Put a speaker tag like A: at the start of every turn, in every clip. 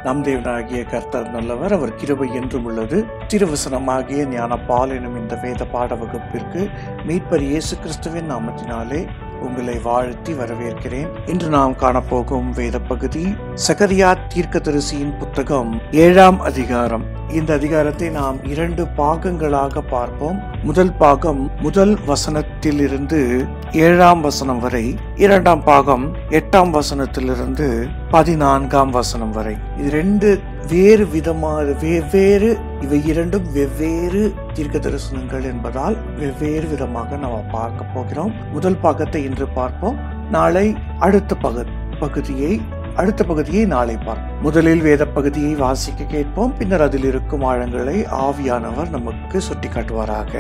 A: நம் தேவனாகிய கர்த்தர் நல்லவர் அவர் கிருபை என்றும் உள்ளது திருவசனமாகிய ஞானப்பால் எனும் இந்த வேத பாட வகுப்பிற்கு மீட்பர் இயேசு கிறிஸ்துவின் நாமத்தினாலே உங்களை வாழ்த்தி வரவேற்கிறேன் இன்று நாம் காணப்போகும் வேத பகுதி சகரியா தீர்க்கதரிசியின் புத்தகம் ஏழாம் அதிகாரம் இந்த அதிகாரத்தை நாம் இரண்டு பாகங்களாக பார்ப்போம் முதல் பாகம் முதல் வசனத்திலிருந்து ஏழாம் வசனம் வரை இரண்டாம் பாகம் எட்டாம் வசனத்திலிருந்து பதினான்காம் வசனம் வரை இது ரெண்டு வேறு விதமான வெவ்வேறு இவை இரண்டும் வெவ்வேறு தீர்க்க தரிசனங்கள் என்பதால் வெவ்வேறு விதமாக நாம் பார்க்க போகிறோம் முதல் பாகத்தை இன்று பார்ப்போம் நாளை அடுத்த பகு பகுதியை அடுத்த பகுதியை நாளை பார்ப்போம் முதலில் வேத பகுதியை வாசிக்க கேட்போம் பின்னர் அதில் இருக்கும் ஆழங்களை ஆவியானவர் நமக்கு சுட்டிக்காட்டுவாராக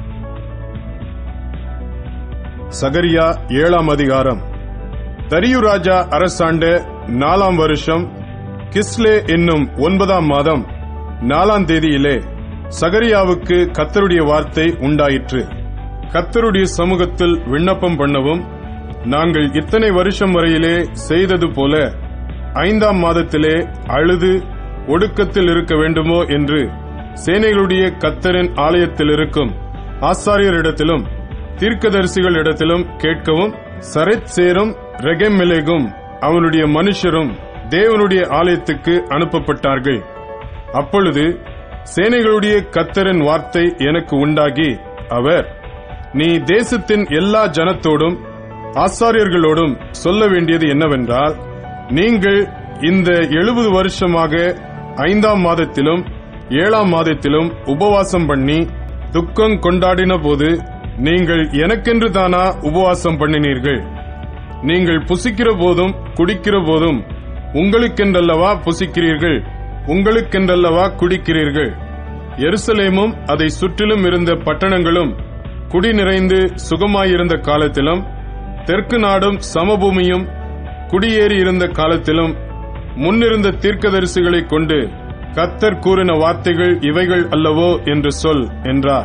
B: சகரியா ஏழாம் அதிகாரம் தரியு ராஜா அரசாண்ட நாலாம் வருஷம் கிஸ்லே என்னும் ஒன்பதாம் மாதம் நாலாம் தேதியிலே சகரியாவுக்கு கத்தருடைய வார்த்தை உண்டாயிற்று கத்தருடைய சமூகத்தில் விண்ணப்பம் பண்ணவும் நாங்கள் இத்தனை வருஷம் வரையிலே செய்தது போல ஐந்தாம் மாதத்திலே அழுது ஒடுக்கத்தில் இருக்க வேண்டுமோ என்று சேனைகளுடைய கத்தரின் ஆலயத்தில் இருக்கும் ஆசாரியரிடத்திலும் தீர்க்கதரிசிகளிடத்திலும் கேட்கவும் சரத் சேரும் ரெகெமெலேகும் அவனுடைய மனுஷரும் தேவனுடைய ஆலயத்துக்கு அனுப்பப்பட்டார்கள் அப்பொழுது சேனைகளுடைய கத்தரின் வார்த்தை எனக்கு உண்டாகி அவர் நீ தேசத்தின் எல்லா ஜனத்தோடும் ஆசாரியர்களோடும் சொல்ல வேண்டியது என்னவென்றால் நீங்கள் இந்த எழுபது வருஷமாக ஐந்தாம் மாதத்திலும் ஏழாம் மாதத்திலும் உபவாசம் பண்ணி துக்கம் கொண்டாடின போது நீங்கள் எனக்கென்று தானா உபவாசம் பண்ணினீர்கள் நீங்கள் புசிக்கிற போதும் குடிக்கிற போதும் உங்களுக்கென்றல்லவா புசிக்கிறீர்கள் உங்களுக்கென்றல்லவா குடிக்கிறீர்கள் எருசலேமும் அதை சுற்றிலும் இருந்த பட்டணங்களும் குடி நிறைந்து சுகமாயிருந்த காலத்திலும் தெற்கு நாடும் சமபூமியும் குடியேறி இருந்த காலத்திலும் முன்னிருந்த தீர்க்கதரிசிகளைக் கொண்டு கத்தர் கூறின வார்த்தைகள் இவைகள் அல்லவோ என்று சொல் என்றார்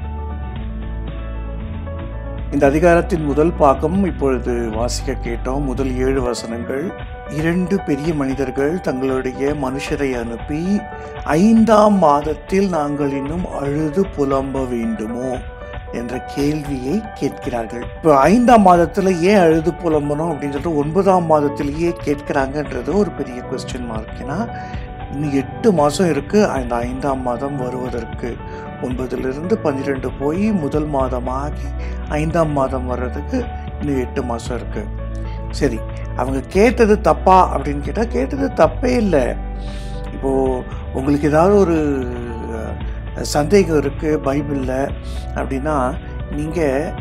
A: இந்த அதிகாரத்தின் முதல் பாகம் இப்பொழுது வாசிக்க கேட்டோம் முதல் ஏழு வசனங்கள் இரண்டு பெரிய மனிதர்கள் தங்களுடைய மனுஷரை அனுப்பி ஐந்தாம் மாதத்தில் நாங்கள் இன்னும் அழுது புலம்ப வேண்டுமோ என்ற கேள்வியை கேட்கிறார்கள் இப்போ ஐந்தாம் மாதத்துல ஏன் அழுது புலம்பணும் அப்படின்னு சொல்லிட்டு ஒன்பதாம் மாதத்திலேயே கேட்கிறாங்கன்றது ஒரு பெரிய கொஸ்டின் மார்க் ஏன்னா இன்னும் எட்டு மாதம் இருக்கு அந்த ஐந்தாம் மாதம் வருவதற்கு ஒன்பதுலேருந்து பன்னிரெண்டு போய் முதல் மாதமாகி ஐந்தாம் மாதம் வர்றதுக்கு இன்னும் எட்டு மாதம் இருக்கு சரி அவங்க கேட்டது தப்பா அப்படின்னு கேட்டால் கேட்டது தப்பே இல்லை இப்போ உங்களுக்கு ஏதாவது ஒரு அஹ், சந்தேகம் இருக்கு பைபிளில் அப்படின்னா நீங்கள்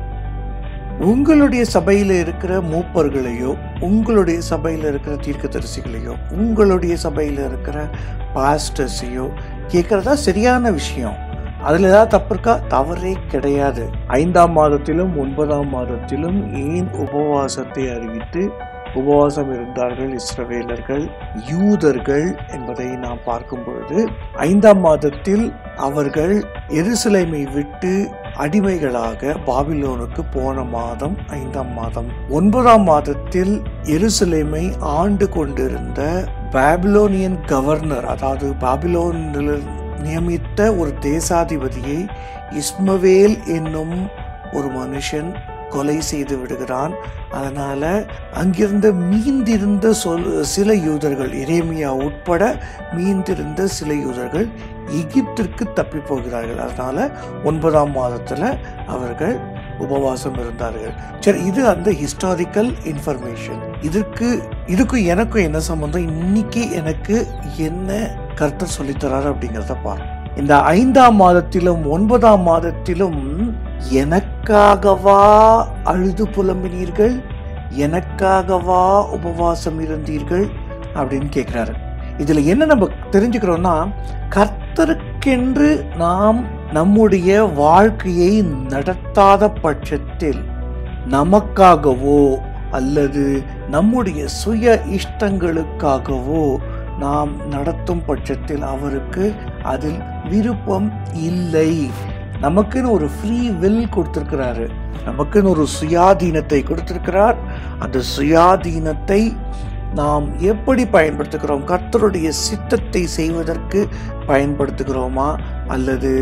A: உங்களுடைய சபையில் இருக்கிற மூப்பர்களையோ உங்களுடைய சபையில் இருக்கிற தீர்க்கதரிசிகளையோ உங்களுடைய சபையில் இருக்கிற பாஸ்டர்ஸையோ கேட்கறதா சரியான விஷயம் அதில் ஏதாவது தப்பு இருக்கா தவறே கிடையாது ஐந்தாம் மாதத்திலும் ஒன்பதாம் மாதத்திலும் ஏன் உபவாசத்தை அறிவித்து உபவாசம் இருந்தார்கள் இஸ்ரவேலர்கள் யூதர்கள் என்பதை நாம் பார்க்கும் பொழுது ஐந்தாம் மாதத்தில் அவர்கள் எருசலேமை விட்டு அடிமைகளாக பாபிலோனுக்கு போன மாதம் ஐந்தாம் மாதம் ஒன்பதாம் மாதத்தில் எருசலேமை ஆண்டு கொண்டிருந்த பாபிலோனியன் கவர்னர் அதாவது பாபிலோனில் நியமித்த ஒரு தேசாதிபதியை இஸ்மவேல் என்னும் ஒரு மனுஷன் கொலை செய்து விடுகிறான் அதனால அங்கிருந்த மீந்திருந்த சொல் சில யூதர்கள் எரேமியா உட்பட மீந்திருந்த சில யூதர்கள் எகிப்திற்கு தப்பி போகிறார்கள் அதனால ஒன்பதாம் மாதத்துல அவர்கள் உபவாசம் இருந்தார்கள் சரி இது அந்த ஹிஸ்டாரிக்கல் இன்ஃபர்மேஷன் இதுக்கு இதுக்கும் எனக்கும் என்ன சம்பந்தம் இன்னைக்கு எனக்கு என்ன கருத்தர் சொல்லித்தராரு அப்படிங்கிறத பார்ப்போம் இந்த ஐந்தாம் மாதத்திலும் ஒன்பதாம் மாதத்திலும் எனக்காகவா அழுது புலம்பினீர்கள் எனக்காகவா உபவாசம் இருந்தீர்கள் அப்படின்னு கேட்கிறாரு இதுல என்ன நம்ம தெரிஞ்சுக்கிறோம்னா கர்த்தருக்கென்று நாம் நம்முடைய வாழ்க்கையை நடத்தாத பட்சத்தில் நமக்காகவோ அல்லது நம்முடைய சுய இஷ்டங்களுக்காகவோ நாம் நடத்தும் பட்சத்தில் அவருக்கு அதில் விருப்பம் இல்லை நமக்குன்னு ஒரு ஃப்ரீ வில் கொடுத்திருக்கிறாரு நமக்குன்னு ஒரு சுயாதீனத்தை கொடுத்திருக்கிறார் அந்த சுயாதீனத்தை நாம் எப்படி பயன்படுத்துகிறோம் கர்த்தருடைய சித்தத்தை செய்வதற்கு பயன்படுத்துகிறோமா அல்லது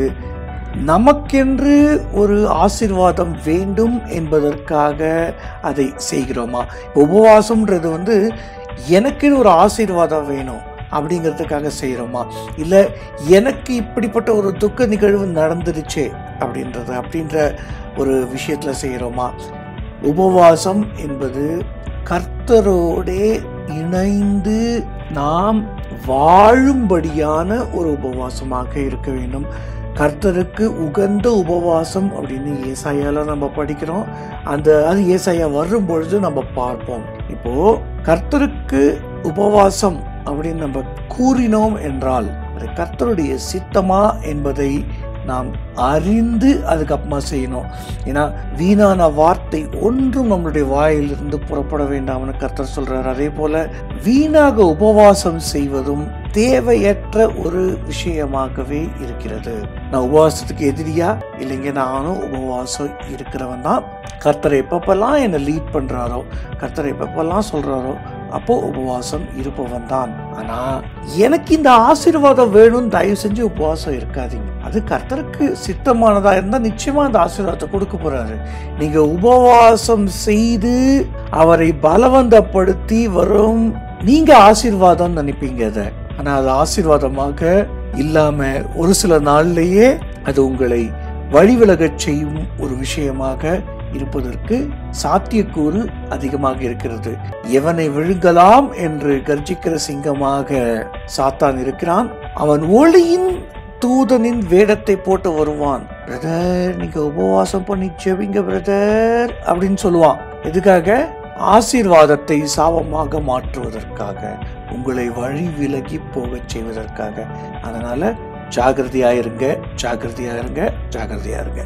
A: நமக்கென்று ஒரு ஆசிர்வாதம் வேண்டும் என்பதற்காக அதை செய்கிறோமா உபவாசம்ன்றது வந்து எனக்குன்னு ஒரு ஆசீர்வாதம் வேணும் அப்படிங்கிறதுக்காக செய்கிறோமா இல்லை எனக்கு இப்படிப்பட்ட ஒரு துக்க நிகழ்வு நடந்துருச்சே அப்படின்றது அப்படின்ற ஒரு விஷயத்தில் செய்கிறோமா உபவாசம் என்பது கர்த்தரோடே இணைந்து நாம் வாழும்படியான ஒரு உபவாசமாக இருக்க வேண்டும் கர்த்தருக்கு உகந்த உபவாசம் அப்படின்னு ஏசாயால நம்ம படிக்கிறோம் அந்த அது ஏசாயா வரும் பொழுது நம்ம பார்ப்போம் இப்போ கர்த்தருக்கு உபவாசம் அப்படின்னு நம்ம கூறினோம் என்றால் அது கர்த்தருடைய சித்தமா என்பதை நாம் அறிந்து அதுக்கப்புறமா செய்யணும் ஏன்னா வீணான வார்த்தை ஒன்றும் நம்மளுடைய வாயிலிருந்து புறப்பட வேண்டாம்னு கர்த்தர் சொல்றார் அதே போல வீணாக உபவாசம் செய்வதும் தேவையற்ற ஒரு விஷயமாகவே இருக்கிறது நான் உபவாசத்துக்கு எதிரியா இல்லைங்க நானும் உபவாசம் இருக்கிறவன் தான் கர்த்தர் எப்பப்பெல்லாம் என்னை லீட் பண்றாரோ கர்த்தர் எப்பப்பெல்லாம் சொல்றாரோ அப்போ உபவாசம் இருப்பவன் தான் ஆனா எனக்கு இந்த ஆசீர்வாதம் வேணும் தயவு செஞ்சு உபவாசம் இருக்காதீங்க அது கர்த்தருக்கு சித்தமானதா இருந்தா நிச்சயமா அந்த ஆசீர்வாதத்தை கொடுக்க போறாரு நீங்க உபவாசம் செய்து அவரை பலவந்தப்படுத்தி வரும் நீங்க ஆசீர்வாதம் நினைப்பீங்க அதை ஆனா அது ஆசீர்வாதமாக இல்லாம ஒரு சில நாள்லயே அது உங்களை வழிவிலகச் செய்யும் ஒரு விஷயமாக இருப்பதற்கு சாத்தியக்கூறு அதிகமாக இருக்கிறது எவனை விழுங்கலாம் என்று கர்ஜிக்கிற சிங்கமாக சாத்தான் இருக்கிறான் அவன் ஒளியின் தூதனின் வேடத்தை போட்டு வருவான் பிரதர் நீங்க உபவாசம் பண்ணி செவிங்க பிரதர் அப்படின்னு சொல்லுவான் எதுக்காக ஆசீர்வாதத்தை சாபமாக மாற்றுவதற்காக உங்களை வழி விலகி போகச் செய்வதற்காக அதனால ஜாகிரதையா இருங்க ஜாகிரதையா இருங்க ஜாகிரதையா இருங்க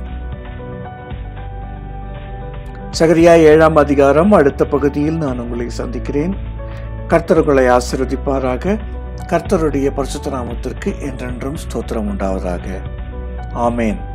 A: சகரியா ஏழாம் அதிகாரம் அடுத்த பகுதியில் நான் உங்களை சந்திக்கிறேன் கர்த்தர்களை ஆசிர்வதிப்பாராக கர்த்தருடைய பரிசுத்த நாமத்திற்கு என்றென்றும் ஸ்தோத்திரம் உண்டாவதாக ஆமேன்